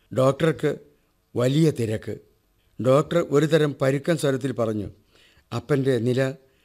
ഡോക്ടർക്ക് വലിയ തിരക്ക് ഡോക്ടർ ഒരു തരം പരുക്കൻ സ്വരത്തിൽ പറഞ്ഞു അപ്പൻ്റെ നില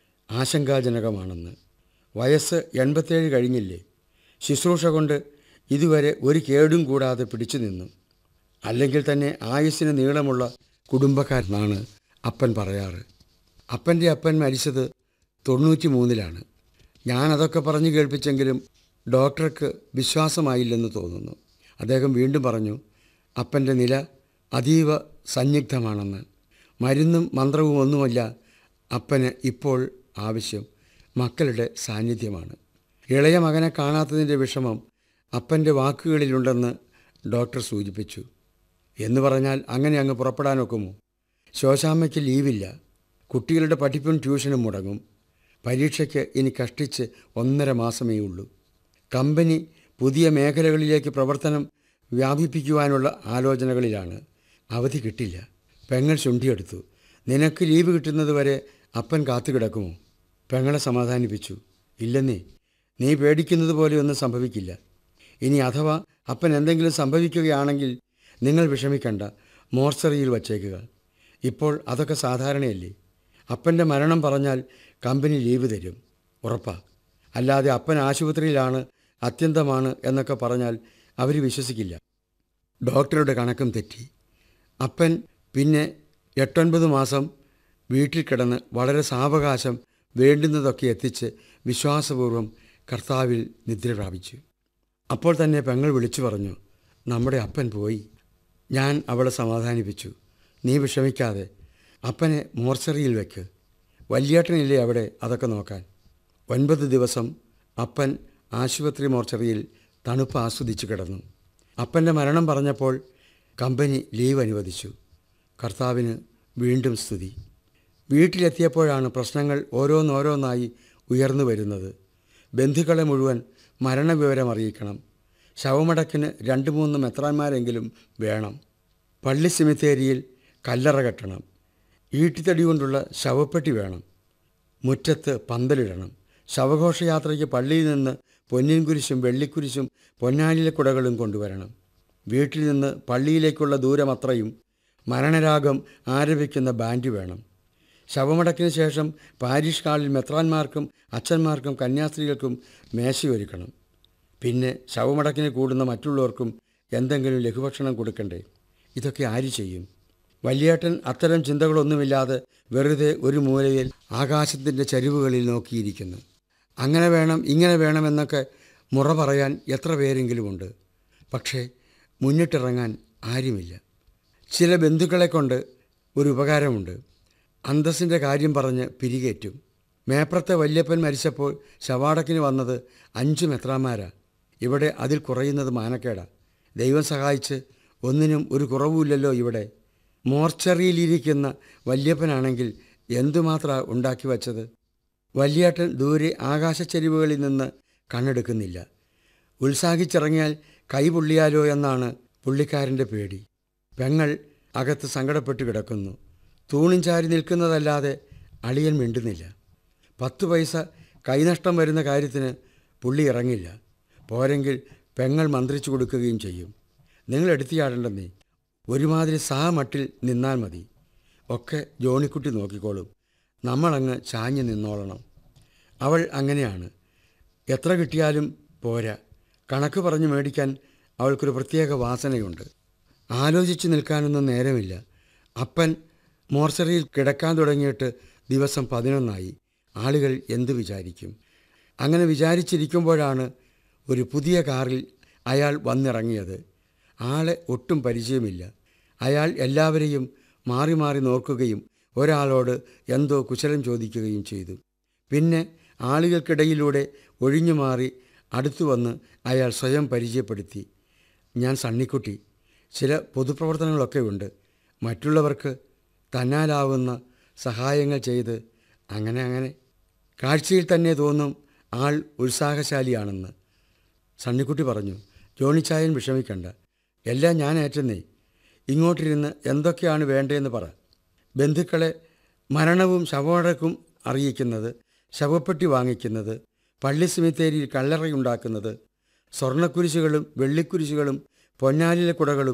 ആശങ്കാജനകമാണെന്ന് വയസ്സ് എൺപത്തേഴ് കഴിഞ്ഞില്ലേ ശുശ്രൂഷ കൊണ്ട് ഇതുവരെ ഒരു കേടും കൂടാതെ പിടിച്ചു നിന്നു അല്ലെങ്കിൽ തന്നെ ആയുസ്സിന് നീളമുള്ള കുടുംബക്കാരനാണ് അപ്പൻ പറയാറ് അപ്പൻ്റെ അപ്പൻ മരിച്ചത് തൊണ്ണൂറ്റി മൂന്നിലാണ് ഞാനതൊക്കെ പറഞ്ഞു കേൾപ്പിച്ചെങ്കിലും ഡോക്ടർക്ക് വിശ്വാസമായില്ലെന്ന് തോന്നുന്നു അദ്ദേഹം വീണ്ടും പറഞ്ഞു അപ്പൻ്റെ നില അതീവ സന്നിഗ്ധമാണെന്ന് മരുന്നും മന്ത്രവും ഒന്നുമല്ല അപ്പന് ഇപ്പോൾ ആവശ്യം മക്കളുടെ സാന്നിധ്യമാണ് ഇളയ മകനെ കാണാത്തതിൻ്റെ വിഷമം അപ്പൻ്റെ വാക്കുകളിലുണ്ടെന്ന് ഡോക്ടർ സൂചിപ്പിച്ചു എന്ന് പറഞ്ഞാൽ അങ്ങനെ അങ്ങ് പുറപ്പെടാനൊക്കുമോ ശോശാമ്മയ്ക്ക് ലീവില്ല കുട്ടികളുടെ പഠിപ്പും ട്യൂഷനും മുടങ്ങും പരീക്ഷയ്ക്ക് ഇനി കഷ്ടിച്ച് ഒന്നര മാസമേ ഉള്ളൂ കമ്പനി പുതിയ മേഖലകളിലേക്ക് പ്രവർത്തനം വ്യാപിപ്പിക്കുവാനുള്ള ആലോചനകളിലാണ് അവധി കിട്ടില്ല പെങ്ങൾ ചുണ്ടിയെടുത്തു നിനക്ക് ലീവ് കിട്ടുന്നത് വരെ അപ്പൻ കാത്തുകിടക്കുമോ പെങ്ങളെ സമാധാനിപ്പിച്ചു ഇല്ലെന്നേ നീ പേടിക്കുന്നത് പോലെയൊന്നും സംഭവിക്കില്ല ഇനി അഥവാ അപ്പൻ എന്തെങ്കിലും സംഭവിക്കുകയാണെങ്കിൽ നിങ്ങൾ വിഷമിക്കണ്ട മോർച്ചറിയിൽ വച്ചേക്കുക ഇപ്പോൾ അതൊക്കെ സാധാരണയല്ലേ അപ്പൻ്റെ മരണം പറഞ്ഞാൽ കമ്പനി ലീവ് തരും ഉറപ്പാ അല്ലാതെ അപ്പൻ ആശുപത്രിയിലാണ് അത്യന്തമാണ് എന്നൊക്കെ പറഞ്ഞാൽ അവർ വിശ്വസിക്കില്ല ഡോക്ടറുടെ കണക്കും തെറ്റി അപ്പൻ പിന്നെ എട്ടൊൻപത് മാസം വീട്ടിൽ കിടന്ന് വളരെ സാവകാശം വേണ്ടുന്നതൊക്കെ എത്തിച്ച് വിശ്വാസപൂർവ്വം കർത്താവിൽ നിദ്ര പ്രാപിച്ചു അപ്പോൾ തന്നെ പെങ്ങൾ വിളിച്ചു പറഞ്ഞു നമ്മുടെ അപ്പൻ പോയി ഞാൻ അവളെ സമാധാനിപ്പിച്ചു നീ വിഷമിക്കാതെ അപ്പനെ മോർച്ചറിയിൽ വെക്ക് വല്യേട്ടനില്ലേ അവിടെ അതൊക്കെ നോക്കാൻ ഒൻപത് ദിവസം അപ്പൻ ആശുപത്രി മോർച്ചറിയിൽ തണുപ്പ് ആസ്വദിച്ചു കിടന്നു അപ്പൻ്റെ മരണം പറഞ്ഞപ്പോൾ കമ്പനി ലീവ് അനുവദിച്ചു കർത്താവിന് വീണ്ടും സ്തുതി വീട്ടിലെത്തിയപ്പോഴാണ് പ്രശ്നങ്ങൾ ഓരോന്നോരോന്നായി ഉയർന്നു വരുന്നത് ബന്ധുക്കളെ മുഴുവൻ മരണവിവരം അറിയിക്കണം ശവമടക്കിന് രണ്ട് മൂന്ന് മെത്രാന്മാരെങ്കിലും വേണം പള്ളി സെമിത്തേരിയിൽ കല്ലറ കെട്ടണം ഈട്ടിത്തടി കൊണ്ടുള്ള ശവപ്പെട്ടി വേണം മുറ്റത്ത് പന്തലിടണം ശവഘോഷയാത്രയ്ക്ക് പള്ളിയിൽ നിന്ന് പൊന്നിൻ കുരിശും വെള്ളിക്കുരിശും പൊന്നാലിലെ കുടകളും കൊണ്ടുവരണം വീട്ടിൽ നിന്ന് പള്ളിയിലേക്കുള്ള ദൂരം അത്രയും മരണരാഗം ആരംഭിക്കുന്ന ബാൻഡ് വേണം ശവമടക്കിന് ശേഷം പാരിഷ് ഹാളിൽ മെത്രാന്മാർക്കും അച്ഛന്മാർക്കും കന്യാസ്ത്രീകൾക്കും മേശയൊരുക്കണം പിന്നെ ശവമടക്കിന് കൂടുന്ന മറ്റുള്ളവർക്കും എന്തെങ്കിലും ലഘുഭക്ഷണം കൊടുക്കണ്ടേ ഇതൊക്കെ ആര് ചെയ്യും വലിയേട്ടൻ അത്തരം ചിന്തകളൊന്നുമില്ലാതെ വെറുതെ ഒരു മൂലയിൽ ആകാശത്തിൻ്റെ ചരിവുകളിൽ നോക്കിയിരിക്കുന്നു അങ്ങനെ വേണം ഇങ്ങനെ വേണമെന്നൊക്കെ മുറ പറയാൻ എത്ര പേരെങ്കിലുമുണ്ട് പക്ഷേ മുന്നിട്ടിറങ്ങാൻ ആരുമില്ല ചില ബന്ധുക്കളെ കൊണ്ട് ഒരു ഉപകാരമുണ്ട് അന്തസ്സിൻ്റെ കാര്യം പറഞ്ഞ് പിരികേറ്റും മേപ്രത്തെ വല്യപ്പൻ മരിച്ചപ്പോൾ ശവാടക്കിന് വന്നത് അഞ്ച് മെത്രാന്മാരാ ഇവിടെ അതിൽ കുറയുന്നത് മാനക്കേടാ ദൈവം സഹായിച്ച് ഒന്നിനും ഒരു കുറവുമില്ലല്ലോ ഇവിടെ മോർച്ചറിയിലിരിക്കുന്ന വല്യപ്പനാണെങ്കിൽ എന്തുമാത്രാ ഉണ്ടാക്കി വച്ചത് വല്യേട്ടൻ ദൂരെ ആകാശച്ചെരിവുകളിൽ നിന്ന് കണ്ണെടുക്കുന്നില്ല ഉത്സാഹിച്ചിറങ്ങിയാൽ കൈ പൊള്ളിയാലോ എന്നാണ് പുള്ളിക്കാരൻ്റെ പേടി പെങ്ങൾ അകത്ത് സങ്കടപ്പെട്ട് കിടക്കുന്നു തൂണും ചാരി നിൽക്കുന്നതല്ലാതെ അളിയൻ മിണ്ടുന്നില്ല പത്ത് പൈസ കൈനഷ്ടം വരുന്ന കാര്യത്തിന് പുള്ളി ഇറങ്ങില്ല പോരെങ്കിൽ പെങ്ങൾ മന്ത്രിച്ചു കൊടുക്കുകയും ചെയ്യും നിങ്ങൾ എടുത്തിയാടണ്ടെന്നേ ഒരുമാതിരി സാ മട്ടിൽ നിന്നാൽ മതി ഒക്കെ ജോണിക്കുട്ടി നോക്കിക്കോളും നമ്മളങ്ങ് ചാഞ്ഞ് നിന്നോളണം അവൾ അങ്ങനെയാണ് എത്ര കിട്ടിയാലും പോരാ കണക്ക് പറഞ്ഞു മേടിക്കാൻ അവൾക്കൊരു പ്രത്യേക വാസനയുണ്ട് ആലോചിച്ച് നിൽക്കാനൊന്നും നേരമില്ല അപ്പൻ മോർച്ചറിയിൽ കിടക്കാൻ തുടങ്ങിയിട്ട് ദിവസം പതിനൊന്നായി ആളുകൾ എന്തു വിചാരിക്കും അങ്ങനെ വിചാരിച്ചിരിക്കുമ്പോഴാണ് ഒരു പുതിയ കാറിൽ അയാൾ വന്നിറങ്ങിയത് ആളെ ഒട്ടും പരിചയമില്ല അയാൾ എല്ലാവരെയും മാറി മാറി നോക്കുകയും ഒരാളോട് എന്തോ കുശലം ചോദിക്കുകയും ചെയ്തു പിന്നെ ആളുകൾക്കിടയിലൂടെ ഒഴിഞ്ഞു മാറി അടുത്തു വന്ന് അയാൾ സ്വയം പരിചയപ്പെടുത്തി ഞാൻ സണ്ണിക്കുട്ടി ചില പൊതുപ്രവർത്തനങ്ങളൊക്കെ ഉണ്ട് മറ്റുള്ളവർക്ക് തന്നാലാവുന്ന സഹായങ്ങൾ ചെയ്ത് അങ്ങനെ അങ്ങനെ കാഴ്ചയിൽ തന്നെ തോന്നും ആൾ ഉത്സാഹശാലിയാണെന്ന് സണ്ണിക്കുട്ടി പറഞ്ഞു ജോണിച്ചായൻ വിഷമിക്കണ്ട എല്ലാം ഞാൻ ഏറ്റെന്നേ ഇങ്ങോട്ടിരുന്ന് എന്തൊക്കെയാണ് വേണ്ടതെന്ന് പറ ബന്ധുക്കളെ മരണവും ശവമടക്കും അറിയിക്കുന്നത് ശവപ്പെട്ടി വാങ്ങിക്കുന്നത് പള്ളി സെമിത്തേരിയിൽ കല്ലറയുണ്ടാക്കുന്നത് സ്വർണ്ണക്കുരിശുകളും വെള്ളിക്കുരിശുകളും പൊന്നാലിലെ കുടകളും